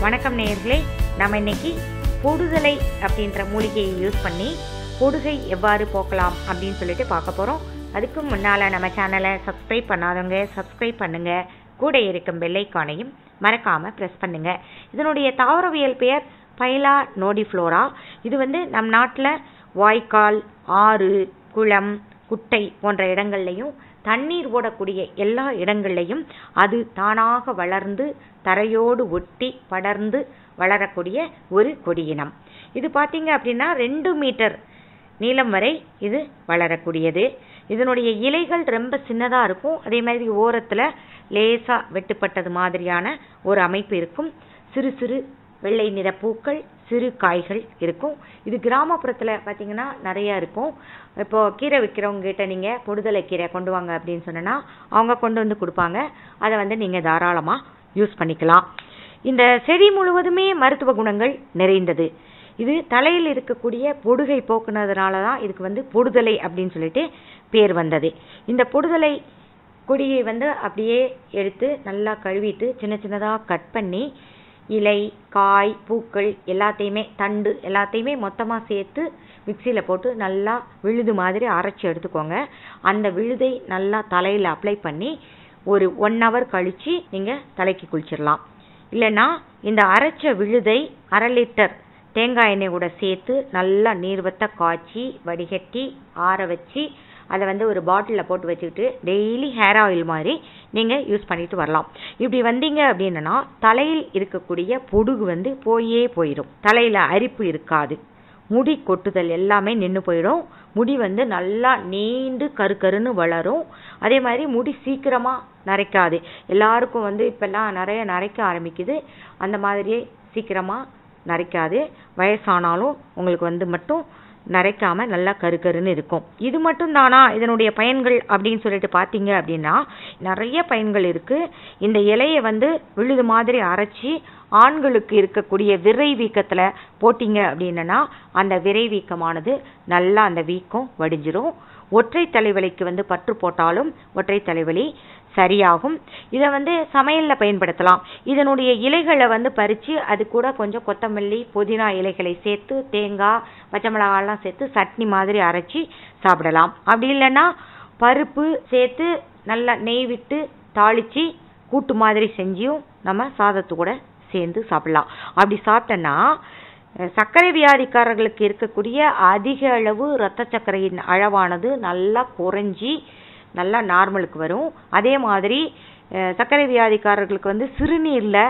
வணக்கம் நேயர்களே நம்ம இன்னைக்கு பொடுதலை அப்படின்ற மூலிகையை யூஸ் பண்ணி பொடுகை எவ்வாறு போக்கலாம் அப்படின்னு சொல்லிட்டு பார்க்க போகிறோம் அதுக்கு முன்னால் நம்ம சேனலை சப்ஸ்கிரைப் பண்ணாதவங்க சப்ஸ்கிரைப் பண்ணுங்க கூட இருக்கும் பெல்லைக்கானையும் மறக்காமல் ப்ரெஸ் பண்ணுங்க இதனுடைய தாவரவியல் பெயர் பைலா நோடிஃப்ளோரா இது வந்து நம் நாட்டில் வாய்க்கால் ஆறு குளம் குட்டை போன்ற இடங்கள்லையும் தண்ணீர் ஓடக்கூடிய எல்லா இடங்கள்லையும் அது தானாக வளர்ந்து தரையோடு ஒட்டி படர்ந்து வளரக்கூடிய ஒரு கொடியினம் இது பார்த்தீங்க அப்படின்னா ரெண்டு மீட்டர் நீளம் வரை இது வளரக்கூடியது இதனுடைய இலைகள் ரொம்ப சின்னதாக இருக்கும் அதே மாதிரி ஓரத்தில் லேசாக வெட்டுப்பட்டது மாதிரியான ஒரு அமைப்பு இருக்கும் சிறு சிறு வெள்ளை நிற பூக்கள் சிறு காய்கள் இருக்கும் இது கிராமப்புறத்தில் பார்த்தீங்கன்னா நிறையா இருக்கும் இப்போ கீரை விற்கிறவங்க கிட்ட நீங்கள் பொடுதலை கீரை கொண்டு வாங்க அப்படின்னு சொன்னோன்னா அவங்க கொண்டு வந்து கொடுப்பாங்க அதை வந்து நீங்கள் தாராளமாக யூஸ் பண்ணிக்கலாம் இந்த செடி முழுவதுமே மருத்துவ குணங்கள் நிறைந்தது இது தலையில் இருக்கக்கூடிய பொடுகை போக்குனதுனால தான் இதுக்கு வந்து பொடுதலை அப்படின்னு சொல்லிட்டு பேர் வந்தது இந்த பொடுதலை கொடியை வந்து அப்படியே எடுத்து நல்லா கழுவிட்டு சின்ன சின்னதாக கட் பண்ணி இலை காய் பூக்கள் எல்லாத்தையுமே தண்டு எல்லாத்தையுமே மொத்தமாக சேர்த்து மிக்சியில் போட்டு நல்லா விழுது மாதிரி அரைச்சி எடுத்துக்கோங்க அந்த விழுதை நல்லா தலையில் அப்ளை பண்ணி ஒரு ஒன் ஹவர் கழித்து நீங்கள் தலைக்கு குளிச்சிடலாம் இல்லைன்னா இந்த அரைச்ச விழுதை அரை லிட்டர் தேங்காய் எண்ணெய் கூட சேர்த்து நல்லா நீர்வத்த காய்ச்சி வடிகட்டி ஆற வச்சு அதை வந்து ஒரு பாட்டிலில் போட்டு வச்சுக்கிட்டு டெய்லி ஹேர் ஆயில் மாதிரி நீங்கள் யூஸ் பண்ணிட்டு வரலாம் இப்படி வந்தீங்க அப்படின்னா தலையில் இருக்கக்கூடிய பொடுகு வந்து போயே போயிடும் தலையில் அரிப்பு இருக்காது முடி கொட்டுதல் எல்லாமே நின்று போயிடும் முடி வந்து நல்லா நீண்டு கரு கருன்னு வளரும் அதே மாதிரி முடி சீக்கிரமாக நரைக்காது எல்லாருக்கும் வந்து இப்போல்லாம் நிறைய நரைக்க ஆரம்பிக்குது அந்த மாதிரியே சீக்கிரமாக நரைக்காது வயசானாலும் உங்களுக்கு வந்து மட்டும் நரைக்காம நல்லா கருக்கருன்னு இருக்கும் இது மட்டும் தானா இதனுடைய பயன்கள் அப்படின்னு சொல்லிட்டு பார்த்தீங்க அப்படின்னா நிறைய பயன்கள் இருக்கு இந்த இலையை வந்து விழுது மாதிரி அரைச்சி ஆண்களுக்கு இருக்கக்கூடிய விரை வீக்கத்தில் போட்டிங்க அப்படின்னா அந்த விரை வீக்கமானது நல்லா அந்த வீக்கம் வடிஞ்சிரும் ஒற்றை தலைவலிக்கு வந்து பற்று போட்டாலும் ஒற்றை தலைவலி சரியாகும் இதை வந்து சமையலில் பயன்படுத்தலாம் இதனுடைய இலைகளை வந்து பறித்து அது கூட கொஞ்சம் கொத்தமல்லி புதினா இலைகளை சேர்த்து தேங்காய் பச்சை மிளகாலாம் சேர்த்து சட்னி மாதிரி அரைச்சி சாப்பிடலாம் அப்படி இல்லைன்னா பருப்பு சேர்த்து நல்லா நெய் விட்டு தாளித்து கூட்டு மாதிரி செஞ்சியும் நம்ம சாதத்து கூட சேர்ந்து சாப்பிடலாம் அப்படி சாப்பிட்டோன்னா சர்க்கரை வியாதிக்காரர்களுக்கு இருக்கக்கூடிய அதிக அளவு இரத்த சர்க்கரையின் அளவானது நல்லா குறைஞ்சி நல்லா நார்மலுக்கு வரும் அதே மாதிரி சர்க்கரை வியாதிக்காரர்களுக்கு வந்து சிறுநீரில்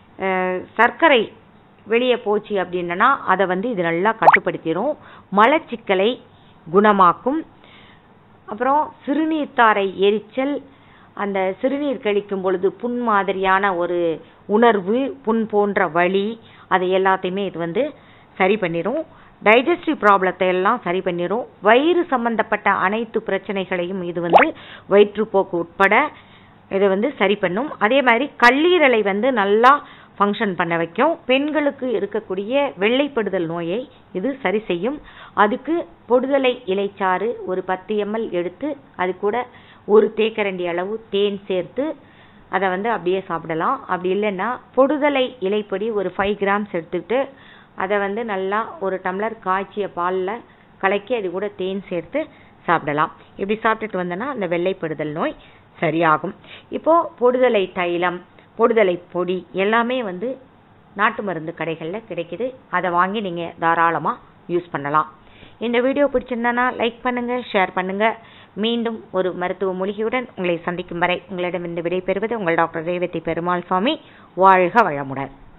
சர்க்கரை வெளியே போச்சு அப்படின்னா அதை வந்து இது நல்லா கட்டுப்படுத்திடும் மலச்சிக்கலை குணமாக்கும் அப்புறம் சிறுநீர் தாரை எரிச்சல் அந்த சிறுநீர் கழிக்கும் பொழுது புண் மாதிரியான ஒரு உணர்வு புண் போன்ற வலி அதை எல்லாத்தையுமே இது வந்து சரி பண்ணிடும் டைஜஸ்டிவ் ப்ராப்ளத்தை எல்லாம் சரி பண்ணிடும் வயிறு சம்பந்தப்பட்ட அனைத்து பிரச்சனைகளையும் இது வந்து வயிற்றுப்போக்கு உட்பட இதை வந்து சரி பண்ணும் அதே மாதிரி கல்லீரலை வந்து நல்லா ஃபங்க்ஷன் பண்ண வைக்கும் பெண்களுக்கு இருக்கக்கூடிய வெள்ளைப்படுதல் நோயை இது சரி செய்யும் அதுக்கு பொடுதலை இலைச்சாறு ஒரு பத்து எம்எல் எடுத்து அது கூட ஒரு தேக்கரண்டி அளவு தேன் சேர்த்து அதை வந்து அப்படியே சாப்பிடலாம் அப்படி இல்லைன்னா பொடுதலை இலைப்பொடி ஒரு ஃபைவ் கிராம்ஸ் எடுத்துக்கிட்டு அதை வந்து நல்லா ஒரு டம்ளர் காய்ச்சிய பாலில் கலக்கி அது கூட தேன் சேர்த்து சாப்பிடலாம் இப்படி சாப்பிட்டுட்டு வந்தோன்னா அந்த வெள்ளைப்படுதல் நோய் சரியாகும் இப்போது பொடுதலை தைலம் பொடுதலை பொடி எல்லாமே வந்து நாட்டு மருந்து கடைகளில் கிடைக்குது அதை வாங்கி நீங்கள் தாராளமாக யூஸ் பண்ணலாம் இந்த வீடியோ பிடிச்சிருந்தனா லைக் பண்ணுங்கள் ஷேர் பண்ணுங்கள் மீண்டும் ஒரு மருத்துவ மூலிகையுடன் உங்களை சந்திக்கும் வரை உங்களிடமிருந்து விடைபெறுவது உங்கள் டாக்டர் ரேவதி பெருமாள் சுவாமி வாழ்க வளமுடன்